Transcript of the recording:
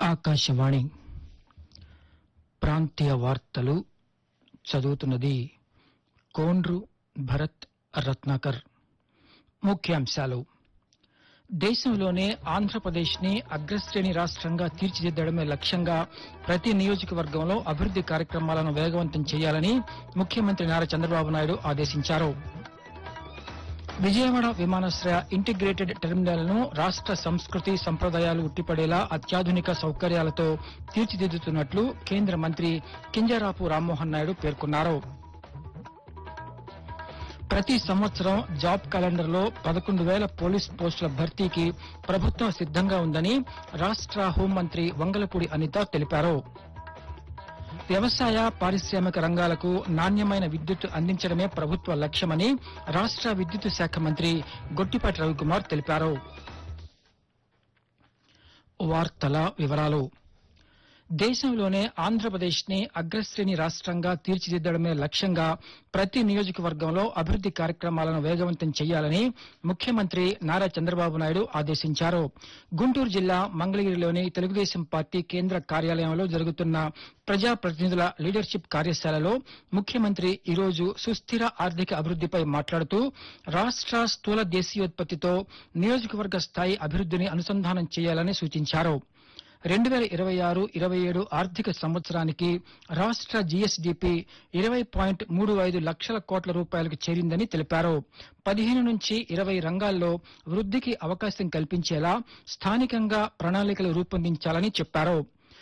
ఆకాశవాణి ప్రాంతీయ వార్తలు చదువుతున్నది కోండ్రు భరత్ రత్నాకర్ ముఖ్యాంశాలు దేశంలోనే ఆంధ్రప్రదేశ్ ని అగ్రశ్రేణి రాష్ట్రంగా తీర్చిదిద్దడమే లక్ష్యంగా ప్రతి నియోజకవర్గంలో అభివృద్ది కార్యక్రమాలను వేగవంతం చేయాలని ముఖ్యమంత్రి నారా చంద్రబాబు నాయుడు ఆదేశించారు విజయవాడ విమానాశ్రయ ఇంటిగ్రేటెడ్ టెర్మినల్ ను రాష్ట్ర సంస్కృతి సంప్రదాయాలు ఉట్టిపడేలా అత్యాధునిక సౌకర్యాలతో తీర్చిదిద్దుతున్నట్లు కేంద్ర మంత్రి కింజరాపు రామ్మోహన్ నాయుడు పేర్కొన్నారు ప్రతి సంవత్సరం జాబ్ క్యాలెండర్ లో పదకొండు వేల పోలీస్ పోస్టుల భర్తీకి ప్రభుత్వం సిద్దంగా ఉందని రాష్ట్ర హోంమంత్రి వంగలపూడి అనిత తెలిపారు వ్యవసాయ పారిశ్రామిక రంగాలకు నాణ్యమైన విద్యుత్ అందించడమే ప్రభుత్వ లక్ష్యమని రాష్ట్ర విద్యుత్ శాఖ మంత్రి గొట్టిపాటి రవికుమార్ తెలిపారు వార్తల వివరాలు దేశంలోనే ఆంధ్రప్రదేశ్ ని అగ్రశ్రేణి రాష్ట్రంగా తీర్చిదిద్దడమే లక్ష్యంగా ప్రతి నియోజకవర్గంలో అభివృద్ది కార్యక్రమాలను వేగవంతం చేయాలని ముఖ్యమంత్రి నారా చంద్రబాబు నాయుడు ఆదేశించారు గుంటూరు జిల్లా మంగళగిరిలోని తెలుగుదేశం పార్టీ కేంద్ర కార్యాలయంలో జరుగుతున్న ప్రజాప్రతినిధుల లీడర్షిప్ కార్యశాలలో ముఖ్యమంత్రి ఈరోజు సుస్థిర ఆర్థిక అభివృద్దిపై మాట్లాడుతూ రాష్ట్ర స్థూల దేశీయోత్పత్తితో నియోజకవర్గ స్థాయి అభివృద్దిని అనుసంధానం చేయాలని సూచించారు రెండు వేల ఇరవై ఆరు ఇరవై ఏడు ఆర్థిక సంవత్సరానికి రాష్ట్ర జీఎస్డీపీ ఇరవై పాయింట్ మూడు ఐదు లక్షల కోట్ల రూపాయలకు చేరిందని తెలిపారు పదిహేను నుంచి ఇరవై రంగాల్లో వృద్దికి అవకాశం కల్పించేలా స్థానికంగా ప్రణాళికలు రూపొందించాలని చెప్పారు